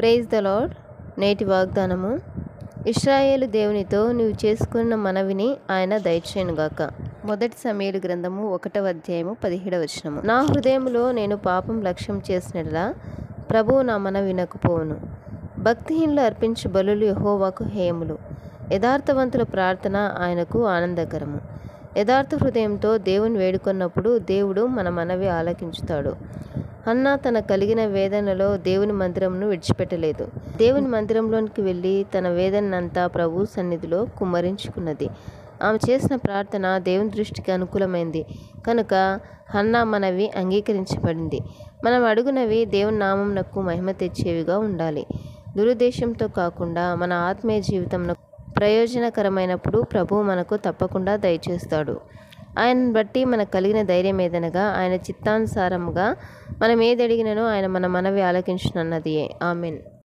praise the lord నేటి వాగ్దానము ఇస్రాయేలు దేవునితో నీవు చేసుకున్న మనవిని ఆయన దయచేయునుగాక మొదటి సమయలు గ్రంథము ఒకటవ అధ్యాయము పదిహేడవ వచనము నా హృదయములో నేను పాపం లక్ష్యం చేసినట్లా ప్రభువు నా మన వినకపోవును భక్తిహీనులు అర్పించు బలులు యహోవాకు హేయములు యథార్థవంతుల ప్రార్థన ఆయనకు ఆనందకరము యథార్థ హృదయంతో దేవుని వేడుకొన్నప్పుడు దేవుడు మన మనవి ఆలకించుతాడు అన్న తన కలిగిన వేదనలో దేవుని మందిరంను విడిచిపెట్టలేదు దేవుని మందిరంలోనికి వెళ్ళి తన వేదనంతా ప్రభు సన్నిధిలో కుమ్మరించుకున్నది ఆమె చేసిన ప్రార్థన దేవుని దృష్టికి అనుకూలమైంది కనుక హన్నా మనవి అంగీకరించబడింది మనం అడుగునవి దేవుని నామంనకు మహిమ తెచ్చేవిగా ఉండాలి దురుద్దేశంతో కాకుండా మన ఆత్మీయ జీవితంలో ప్రయోజనకరమైనప్పుడు ప్రభువు మనకు తప్పకుండా దయచేస్తాడు ఆయనను బట్టి మనకు కలిగిన ధైర్యం ఏదనగా ఆయన చిత్తానుసారముగా మనం ఏది అడిగిననో ఆయన మన మనవి ఆలకించునన్నది ఆమెన్